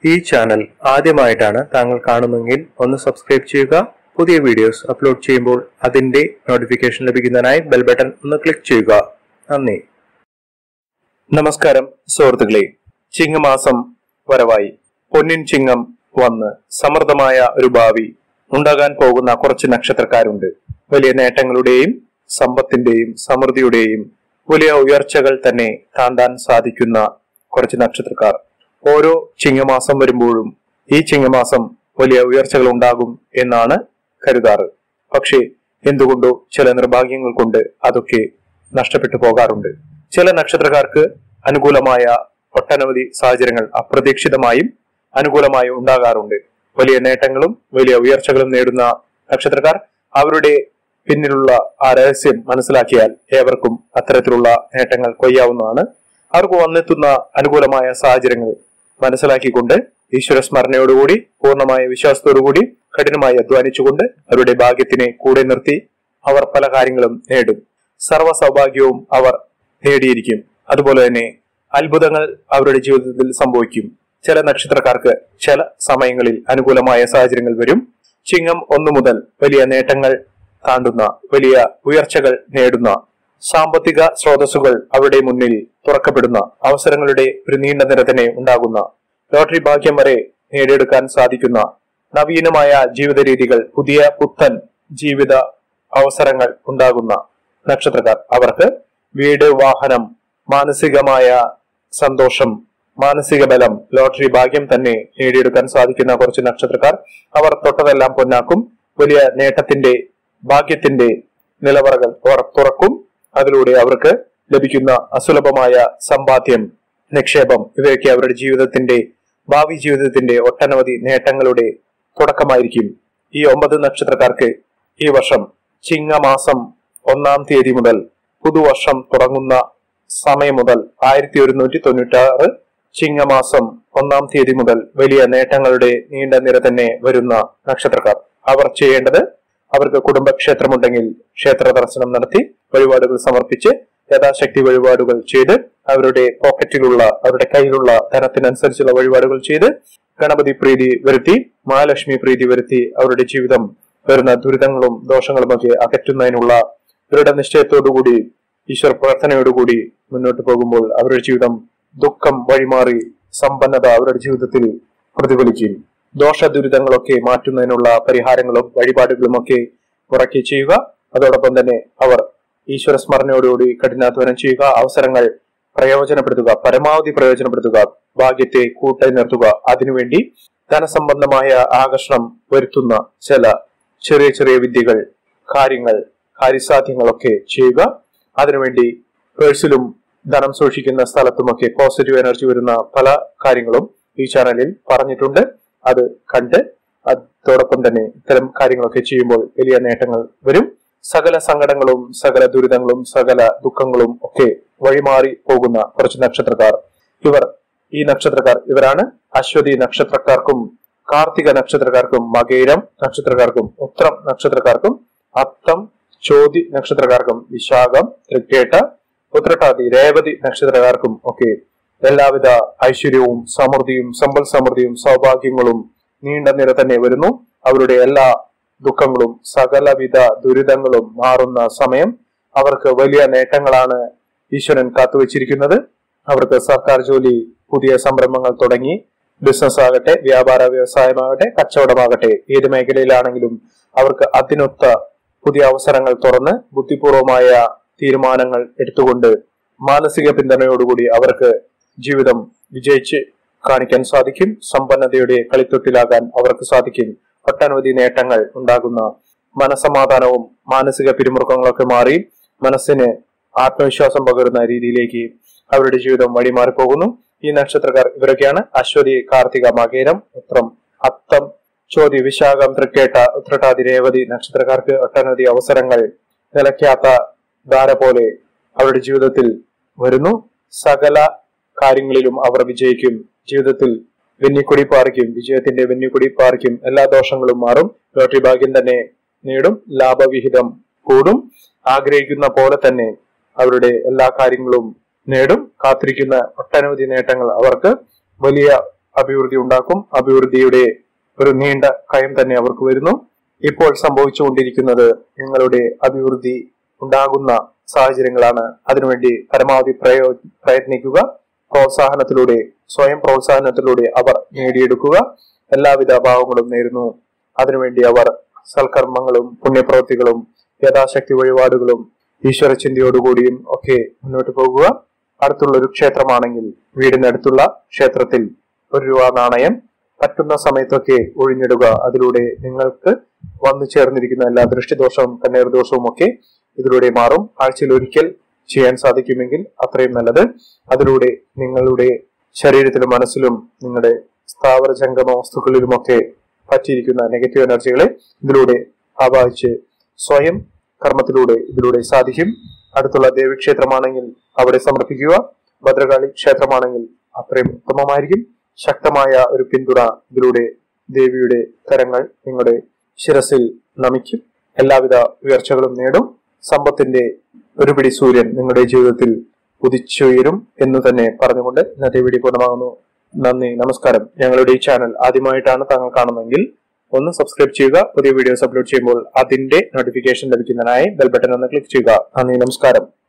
ഈ ചാനൽ ആദ്യമായിട്ടാണ് താങ്കൾ കാണുന്നതെങ്കിൽ ഒന്ന് സബ്സ്ക്രൈബ് ചെയ്യുക പുതിയ വീഡിയോസ് അപ്ലോഡ് ചെയ്യുമ്പോൾ അതിന്റെ നോട്ടിഫിക്കേഷൻ ലഭിക്കുന്നതിനായി ബെൽ ബട്ടൺ ഒന്ന് ക്ലിക്ക് ചെയ്യുക നന്ദി നമസ്കാരം സുഹൃത്തുക്കളെ ചിങ്ങമാസം വരവായി പൊന്നിൻ ചിങ്ങം വന്ന് സമൃദ്ധമായ ഒരു ഭാവി ഉണ്ടാകാൻ പോകുന്ന കുറച്ച് നക്ഷത്രക്കാരുണ്ട് വലിയ നേട്ടങ്ങളുടെയും സമ്പത്തിന്റെയും സമൃദ്ധിയുടെയും വലിയ ഉയർച്ചകൾ തന്നെ താണ്ടാൻ സാധിക്കുന്ന കുറച്ച് നക്ഷത്രക്കാർ ഓരോ ചിങ്ങമാസം വരുമ്പോഴും ഈ ചിങ്ങമാസം വലിയ ഉയർച്ചകൾ ഉണ്ടാകും എന്നാണ് കരുതാറ് പക്ഷേ എന്തുകൊണ്ടോ ചില നിർഭാഗ്യങ്ങൾ കൊണ്ട് അതൊക്കെ നഷ്ടപ്പെട്ടു പോകാറുണ്ട് ചില നക്ഷത്രക്കാർക്ക് അനുകൂലമായ ഒട്ടനവധി സാഹചര്യങ്ങൾ അപ്രതീക്ഷിതമായും അനുകൂലമായും ഉണ്ടാകാറുണ്ട് വലിയ നേട്ടങ്ങളും വലിയ ഉയർച്ചകളും നേടുന്ന നക്ഷത്രക്കാർ അവരുടെ പിന്നിലുള്ള ആ രഹസ്യം മനസ്സിലാക്കിയാൽ ഏവർക്കും അത്തരത്തിലുള്ള നേട്ടങ്ങൾ കൊയ്യാവുന്നതാണ് അവർക്ക് വന്നെത്തുന്ന അനുകൂലമായ സാഹചര്യങ്ങൾ മനസ്സിലാക്കിക്കൊണ്ട് ഈശ്വര സ്മരണയോടുകൂടി പൂർണ്ണമായ വിശ്വാസത്തോടുകൂടി കഠിനമായി അധ്വാനിച്ചുകൊണ്ട് അവരുടെ ഭാഗ്യത്തിനെ കൂടെ നിർത്തി അവർ പല കാര്യങ്ങളും നേടും സർവ്വ സൗഭാഗ്യവും അവർ നേടിയിരിക്കും അതുപോലെ തന്നെ അത്ഭുതങ്ങൾ അവരുടെ ജീവിതത്തിൽ സംഭവിക്കും ചില നക്ഷത്രക്കാർക്ക് ചില സമയങ്ങളിൽ അനുകൂലമായ സാഹചര്യങ്ങൾ വരും ചിങ്ങം ഒന്നു മുതൽ വലിയ നേട്ടങ്ങൾ താണ്ടുന്ന വലിയ ഉയർച്ചകൾ നേടുന്ന സാമ്പത്തിക സ്രോതസ്സുകൾ അവരുടെ മുന്നിൽ തുറക്കപ്പെടുന്ന അവസരങ്ങളുടെ ഒരു നീണ്ട നിര തന്നെ ഉണ്ടാകുന്ന ലോട്ടറി ഭാഗ്യം വരെ നേടിയെടുക്കാൻ സാധിക്കുന്ന നവീനമായ ജീവിത രീതികൾ പുതിയ പുത്തൻ ജീവിത അവസരങ്ങൾ ഉണ്ടാകുന്ന നക്ഷത്രക്കാർ അവർക്ക് വീട് വാഹനം മാനസികമായ സന്തോഷം മാനസിക ബലം ലോട്ടറി ഭാഗ്യം തന്നെ നേടിയെടുക്കാൻ സാധിക്കുന്ന കുറച്ച് നക്ഷത്രക്കാർ അവർ തൊട്ടതെല്ലാം പൊന്നാക്കും വലിയ നേട്ടത്തിന്റെ ഭാഗ്യത്തിന്റെ നിലവറകൾ അവർ തുറക്കും അതിലൂടെ അവർക്ക് ലഭിക്കുന്ന അസുലഭമായ സമ്പാദ്യം നിക്ഷേപം ഇവയൊക്കെ അവരുടെ ജീവിതത്തിന്റെ ഭാവി ജീവിതത്തിന്റെ ഒട്ടനവധി നേട്ടങ്ങളുടെ തുടക്കമായിരിക്കും ഈ ഒമ്പത് നക്ഷത്രക്കാർക്ക് ഈ വർഷം ചിങ്ങമാസം ഒന്നാം തീയതി മുതൽ പുതുവർഷം തുടങ്ങുന്ന സമയം മുതൽ ആയിരത്തി ഒരുന്നൂറ്റി തൊണ്ണൂറ്റാറ് ചിങ്ങമാസം ഒന്നാം തീയതി മുതൽ വലിയ നേട്ടങ്ങളുടെ നീണ്ട നിര തന്നെ വരുന്ന നക്ഷത്രക്കാർ അവർ ചെയ്യേണ്ടത് അവർക്ക് കുടുംബക്ഷേത്രമുണ്ടെങ്കിൽ ക്ഷേത്ര ദർശനം നടത്തി വഴിപാടുകൾ സമർപ്പിച്ച് യഥാശക്തി വഴിപാടുകൾ ചെയ്ത് അവരുടെ പോക്കറ്റിലുള്ള അവരുടെ കയ്യിലുള്ള ധനത്തിനനുസരിച്ചുള്ള വഴിപാടുകൾ ചെയ്ത് ഗണപതി പ്രീതി വരുത്തി മഹാലക്ഷ്മി പ്രീതി വരുത്തി അവരുടെ ജീവിതം വരുന്ന ദുരിതങ്ങളും ദോഷങ്ങളുമൊക്കെ അകറ്റുന്നതിനുള്ള ദൃഢനിശ്ചയത്തോടുകൂടി ഈശ്വര പ്രാർത്ഥനയോടുകൂടി മുന്നോട്ട് പോകുമ്പോൾ അവരുടെ ജീവിതം ദുഃഖം വഴിമാറി സമ്പന്നത അവരുടെ ജീവിതത്തിൽ പ്രതിഫലിക്കും ദോഷ ദുരിതങ്ങളൊക്കെ മാറ്റുന്നതിനുള്ള പരിഹാരങ്ങളും വഴിപാടുകളും ഒക്കെ ഉറക്കി ചെയ്യുക അതോടൊപ്പം തന്നെ അവർ ഈശ്വര സ്മരണയോടുകൂടി കഠിനാധ്വാനം ചെയ്യുക അവസരങ്ങൾ പ്രയോജനപ്പെടുത്തുക പരമാവധി പ്രയോജനപ്പെടുത്തുക ഭാഗ്യത്തെ കൂട്ടായി നിർത്തുക അതിനുവേണ്ടി ധനസംബന്ധമായ ആകർഷണം വരുത്തുന്ന ചില ചെറിയ ചെറിയ വിദ്യകൾ കാര്യങ്ങൾ കാര്യസാധ്യങ്ങളൊക്കെ ചെയ്യുക അതിനുവേണ്ടി പേഴ്സിലും ധനം സൂക്ഷിക്കുന്ന സ്ഥലത്തുമൊക്കെ പോസിറ്റീവ് എനർജി വരുന്ന പല കാര്യങ്ങളും ഈ ചാനലിൽ പറഞ്ഞിട്ടുണ്ട് അത് കണ്ട് അതോടൊപ്പം തന്നെ ഇത്തരം കാര്യങ്ങളൊക്കെ ചെയ്യുമ്പോൾ വലിയ നേട്ടങ്ങൾ വരും സകല സങ്കടങ്ങളും സകല ദുരിതങ്ങളും സകല ദുഃഖങ്ങളും ഒക്കെ വഴിമാറി പോകുന്ന കുറച്ച് നക്ഷത്രക്കാർ ഇവർ ഈ നക്ഷത്രക്കാർ ഇവരാണ് അശ്വതി നക്ഷത്രക്കാർക്കും കാർത്തിക നക്ഷത്രക്കാർക്കും മകേരം നക്ഷത്രക്കാർക്കും ഉത്രം നക്ഷത്രക്കാർക്കും അത്തം ചോതി നക്ഷത്രക്കാർക്കും വിശാഖം തൃക്കേട്ട ഉത്രട്ടാതി രേവതി നക്ഷത്രക്കാർക്കും ഒക്കെ എല്ലാവിധ ഐശ്വര്യവും സമൃദ്ധിയും സമ്പൽ സമൃദ്ധിയും സൗഭാഗ്യങ്ങളും നീണ്ട നിര തന്നെ വരുന്നു അവരുടെ എല്ലാ ദുഃഖങ്ങളും സകലവിധ ദുരിതങ്ങളും മാറുന്ന സമയം അവർക്ക് വലിയ നേട്ടങ്ങളാണ് ഈശ്വരൻ കാത്തുവച്ചിരിക്കുന്നത് അവർക്ക് സർക്കാർ ജോലി പുതിയ സംരംഭങ്ങൾ തുടങ്ങി ബിസിനസ് ആകട്ടെ വ്യാപാര വ്യവസായമാകട്ടെ കച്ചവടമാകട്ടെ ഏത് മേഖലയിലാണെങ്കിലും അവർക്ക് അതിനൊത്ത പുതിയ അവസരങ്ങൾ തുറന്ന് ബുദ്ധിപൂർവമായ തീരുമാനങ്ങൾ എടുത്തുകൊണ്ട് മാനസിക പിന്തുണയോടുകൂടി അവർക്ക് ജീവിതം വിജയിച്ച് കാണിക്കാൻ സാധിക്കും സമ്പന്നതയുടെ കളിത്തൊട്ടിലാകാൻ അവർക്ക് സാധിക്കും ഒട്ടനവധി നേട്ടങ്ങൾ ഉണ്ടാകുന്ന മനസമാധാനവും മാനസിക പിരിമുറുക്കങ്ങളൊക്കെ മാറി മനസ്സിന് ആത്മവിശ്വാസം പകരുന്ന രീതിയിലേക്ക് അവരുടെ ജീവിതം വഴിമാറി പോകുന്നു ഈ നക്ഷത്രക്കാർ ഇവരൊക്കെയാണ് അശ്വതി കാർത്തിക മകേരം ഉത്രം അത്തം ചോതി വിശാഖം തൃക്കേട്ട ഉത്രട്ടാതി രേവതി നക്ഷത്രക്കാർക്ക് ഒട്ടനവധി അവസരങ്ങൾ നിലയ്ക്കാത്ത ധാര പോലെ അവരുടെ ജീവിതത്തിൽ വരുന്നു സകല കാര്യങ്ങളിലും അവർ വിജയിക്കും ജീവിതത്തിൽ വെന്നിക്കൊടി പാറിക്കും വിജയത്തിന്റെ വെന്നിക്കൊടി പാറിക്കും എല്ലാ ദോഷങ്ങളും മാറും ലോട്ടറി ഭാഗ്യം തന്നെ നേടും ലാഭവിഹിതം കൂടും ആഗ്രഹിക്കുന്ന പോലെ തന്നെ അവരുടെ എല്ലാ കാര്യങ്ങളും നേടും കാത്തിരിക്കുന്ന ഒട്ടനവധി നേട്ടങ്ങൾ അവർക്ക് വലിയ അഭിവൃദ്ധി ഉണ്ടാക്കും അഭിവൃദ്ധിയുടെ ഒരു നീണ്ട കയം തന്നെ അവർക്ക് വരുന്നു ഇപ്പോൾ സംഭവിച്ചുകൊണ്ടിരിക്കുന്നത് നിങ്ങളുടെ അഭിവൃദ്ധി ഉണ്ടാകുന്ന സാഹചര്യങ്ങളാണ് അതിനുവേണ്ടി പരമാവധി പ്രയോ പ്രയത്നിക്കുക പ്രോത്സാഹനത്തിലൂടെ സ്വയം പ്രോത്സാഹനത്തിലൂടെ അവർ നേടിയെടുക്കുക എല്ലാവിധ ഭാവങ്ങളും നേരുന്നു അതിനുവേണ്ടി അവർ സൽക്കർമ്മങ്ങളും പുണ്യപ്രവൃത്തികളും യഥാശക്തി വഴിപാടുകളും ഈശ്വര ചിന്തയോടുകൂടിയും ഒക്കെ മുന്നോട്ട് പോകുക അടുത്തുള്ള ഒരു ക്ഷേത്രമാണെങ്കിൽ വീടിനടുത്തുള്ള ക്ഷേത്രത്തിൽ ഒരു രൂപ നാണയം പറ്റുന്ന സമയത്തൊക്കെ ഒഴിഞ്ഞിടുക അതിലൂടെ നിങ്ങൾക്ക് വന്നു ചേർന്നിരിക്കുന്ന എല്ലാ ദൃഷ്ടിദോഷവും കണ്ണീർ ദോഷവും ഒക്കെ ഇതിലൂടെ മാറും ആഴ്ചയിൽ ഒരിക്കൽ ചെയ്യാൻ സാധിക്കുമെങ്കിൽ അത്രയും നല്ലത് അതിലൂടെ നിങ്ങളുടെ ശരീരത്തിലും മനസ്സിലും നിങ്ങളുടെ സ്ഥാവര ജംഗമ വസ്തുക്കളിലുമൊക്കെ പറ്റിയിരിക്കുന്ന നെഗറ്റീവ് എനർജികളെ ഇതിലൂടെ ആവാഹിച്ച് സ്വയം കർമ്മത്തിലൂടെ ഇതിലൂടെ സാധിക്കും അടുത്തുള്ള ദേവീക്ഷേത്രമാണെങ്കിൽ അവിടെ സമർപ്പിക്കുക ഭദ്രകാളി ക്ഷേത്രമാണെങ്കിൽ അത്രയും ഉത്തമമായിരിക്കും ശക്തമായ ഒരു പിന്തുണ ഇതിലൂടെ ദേവിയുടെ കരങ്ങൾ നിങ്ങളുടെ ശിരസിൽ നമിക്കും എല്ലാവിധ ഉയർച്ചകളും നേടും സമ്പത്തിന്റെ ഒരു പിടി സൂര്യൻ നിങ്ങളുടെ ജീവിതത്തിൽ ഉദിച്ചുയരും എന്ന് തന്നെ പറഞ്ഞുകൊണ്ട് ഇന്നത്തെ വീഡിയോ പൂർണ്ണമാകുന്നു നന്ദി നമസ്കാരം ഞങ്ങളുടെ ഈ ചാനൽ ആദ്യമായിട്ടാണ് താങ്കൾ കാണുന്നതെങ്കിൽ ഒന്ന് സബ്സ്ക്രൈബ് ചെയ്യുക പുതിയ വീഡിയോസ് അപ്ലോഡ് ചെയ്യുമ്പോൾ അതിന്റെ നോട്ടിഫിക്കേഷൻ ലഭിക്കുന്നതിനായി ബെൽ ബട്ടൺ ഒന്ന് ക്ലിക്ക് ചെയ്യുക നന്ദി നമസ്കാരം